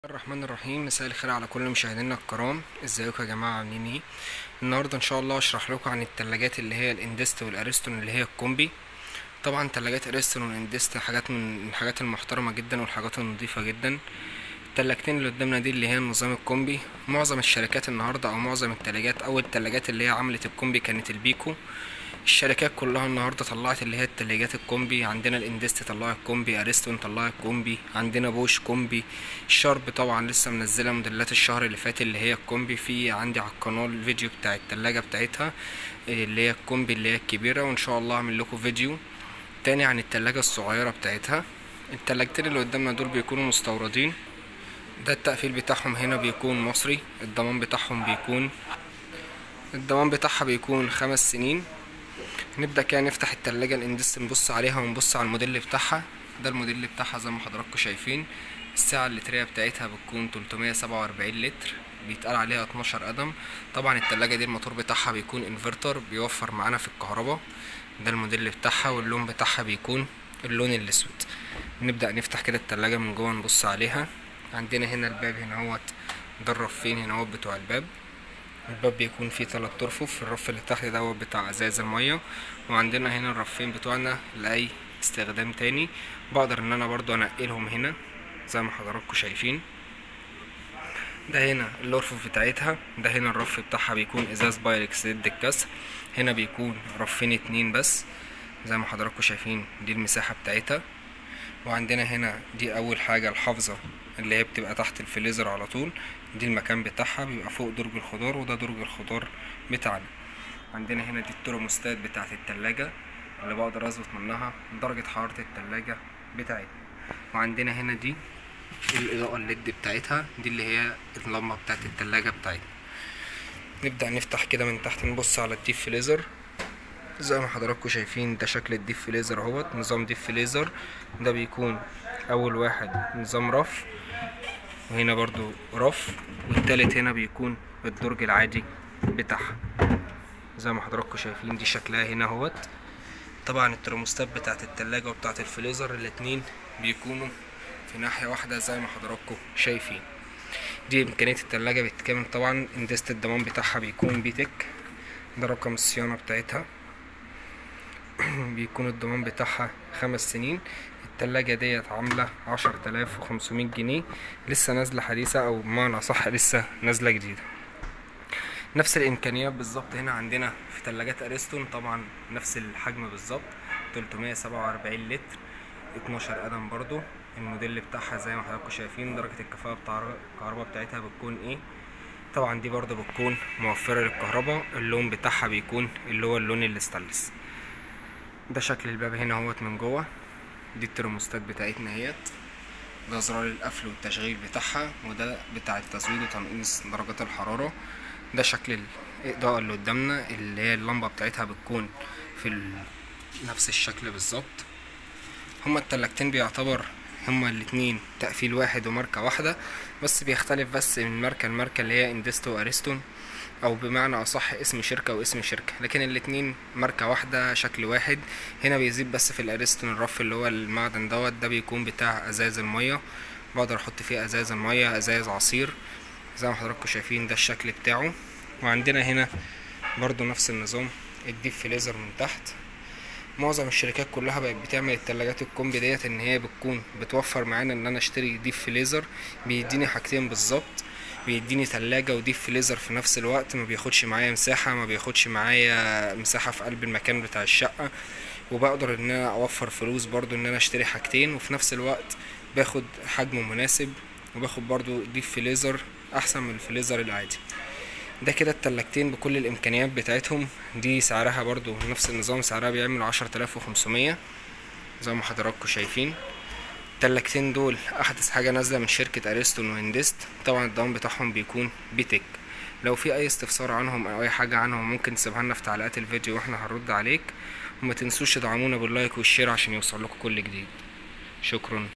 الرحمن الرحيم مساء الخير على كل مشاهدينا الكرام ازيكم يا جماعه عاملين ايه النهارده ان شاء الله اشرح لكم عن التلاجات اللي هي الاندست والاريستون اللي هي الكومبي طبعا تلاجات اريستون والاندست حاجات من الحاجات المحترمه جدا والحاجات النظيفه جدا التلاجتين اللي قدامنا دي اللي هي النظام الكومبي معظم الشركات النهارده او معظم التلاجات او التلاجات اللي هي عملت الكومبي كانت البيكو الشركات كلها النهارده طلعت اللي هي التلاجات الكومبي عندنا الاندست طلعت كومبي اريستون طلعت كومبي عندنا بوش كومبي الشارب طبعا لسه منزله موديلات الشهر اللي فات اللي هي الكومبي في عندي على القناه الفيديو بتاع التلاجة بتاعتها اللي هي الكومبي اللي هي الكبيره وان شاء الله اعمل لكم فيديو تاني عن التلاجة الصغيره بتاعتها التلاجتين اللي قدامنا دول بيكونوا مستوردين ده التقفيل بتاعهم هنا بيكون مصري الضمان بتاعهم بيكون الضمان بتاعها بيكون خمس سنين نبدأ كده نفتح التلاجة الاندست نبص عليها ونبص على الموديل بتاعها ده الموديل بتاعها زي ما حضراتكم شايفين السعة اللترية بتاعتها بتكون 347 لتر بيتقال عليها 12 قدم طبعا التلاجة دي الموتور بتاعها بيكون انفرتر بيوفر معانا في الكهرباء ده الموديل بتاعها واللون بتاعها بيكون اللون الاسود نبدأ نفتح كده التلاجة من جوه نبص عليها عندنا هنا الباب هنا اهوت ده الرفين هنا اهوت بتوع الباب الباب بيكون فيه تلات ترفف الرف اللي تحت دوت بتاع ازاز المية وعندنا هنا الرفين بتوعنا لأي استخدام تاني بقدر ان انا برضو انقلهم هنا زي ما حضراتكم شايفين ده هنا الارفف بتاعتها ده هنا الرف بتاعها بيكون ازاز بايركس ضد الكسر هنا بيكون رفين اتنين بس زي ما حضراتكم شايفين دي المساحة بتاعتها وعندنا هنا دي اول حاجة الحافظة اللي هي بتبقى تحت الفليزر على طول دي المكان بتاعها بيبقى فوق درج الخضار وده درج الخضار بتاعنا عندنا هنا دي الترموستات بتاعت التلاجة اللي بقدر اظبط منها درجة حرارة التلاجة بتاعتنا وعندنا هنا دي الإضاءة الليد بتاعتها دي اللي هي اللمبة بتاعت التلاجة بتاعتنا نبدأ نفتح كده من تحت نبص على الديب فليزر زي ما حضراتكم شايفين ده شكل الديب فليزر اهوت نظام ديب فليزر ده بيكون اول واحد نظام رف وهنا برضو رف والتالت هنا بيكون الدرج العادي بتاعها زي ما حضراتكم شايفين دي شكلها هنا اهوت طبعا الترموستات بتاعت التلاجة وبتاعت الفليزر الاتنين بيكونوا في ناحية واحدة زي ما حضراتكم شايفين دي امكانية التلاجة بالكامل طبعا اندست الضمان بتاعها بيكون بيتك ده رقم الصيانة بتاعتها بيكون الضمان بتاعها خمس سنين التلاجة ديت عاملة عشر تلاف وخمسمية جنيه لسه نازلة حديثة أو بمعنى صح لسه نازلة جديدة نفس الإمكانيات بالظبط هنا عندنا في تلاجات أريستون طبعا نفس الحجم بالظبط تلتمية سبعة وأربعين لتر اتناشر قدم برضو الموديل بتاعها زي ما حضراتكم شايفين درجة الكفاءة بتاع الكهرباء بتاعتها بتكون ايه طبعا دي برضو بتكون موفرة للكهرباء اللون بتاعها بيكون اللي هو اللون الاستانلس ده شكل الباب هنا اهوت من جوه دي الترموستات بتاعتنا اهيت ده زرار القفل والتشغيل بتاعها وده بتاع التزويد وتنقيص درجات الحرارة ده شكل الإضاءة اللي قدامنا اللي هي اللمبة بتاعتها بتكون في ال... نفس الشكل بالظبط هما التلاجتين بيعتبر هما الاتنين تقفيل واحد وماركة واحدة بس بيختلف بس من ماركة لماركة اللي هي اندستو واريستون او بمعنى اصح اسم شركة واسم شركة لكن الاتنين ماركة واحدة شكل واحد هنا بيزيد بس في الاريستون الرف اللي هو المعدن دوت ده بيكون بتاع ازاز المية بقدر احط فيه ازاز المية ازاز عصير زي ما حضراتكم شايفين ده الشكل بتاعه وعندنا هنا برضو نفس النظام الديب فليزر من تحت معظم الشركات كلها بقت بتعمل التلاجات الكومبي ديت ان هي بتكون بتوفر معانا ان انا اشتري ديب فليزر بيديني حاجتين بالظبط بيديني تلاجة وديب فليزر في نفس الوقت ما بياخدش معايا مساحة ما بياخدش معايا مساحة في قلب المكان بتاع الشقة وبقدر ان انا اوفر فلوس برضو ان انا اشتري حاجتين وفي نفس الوقت باخد حجم مناسب وباخد برضو ديب فليزر احسن من الفليزر العادي ده كده التلاجتين بكل الامكانيات بتاعتهم دي سعرها برضو نفس النظام سعرها بيعمل عشرة آلاف وخمسمية زي ما حضراتكم شايفين التلاجتين دول احدث حاجة نازلة من شركة اريستون وهندست طبعا الضمان بتاعهم بيكون بيتك لو في اي استفسار عنهم او اي حاجة عنهم ممكن تسيبها لنا في تعليقات الفيديو واحنا هنرد عليك وما تنسوش تدعمونا باللايك والشير عشان يوصل لكم كل جديد شكرا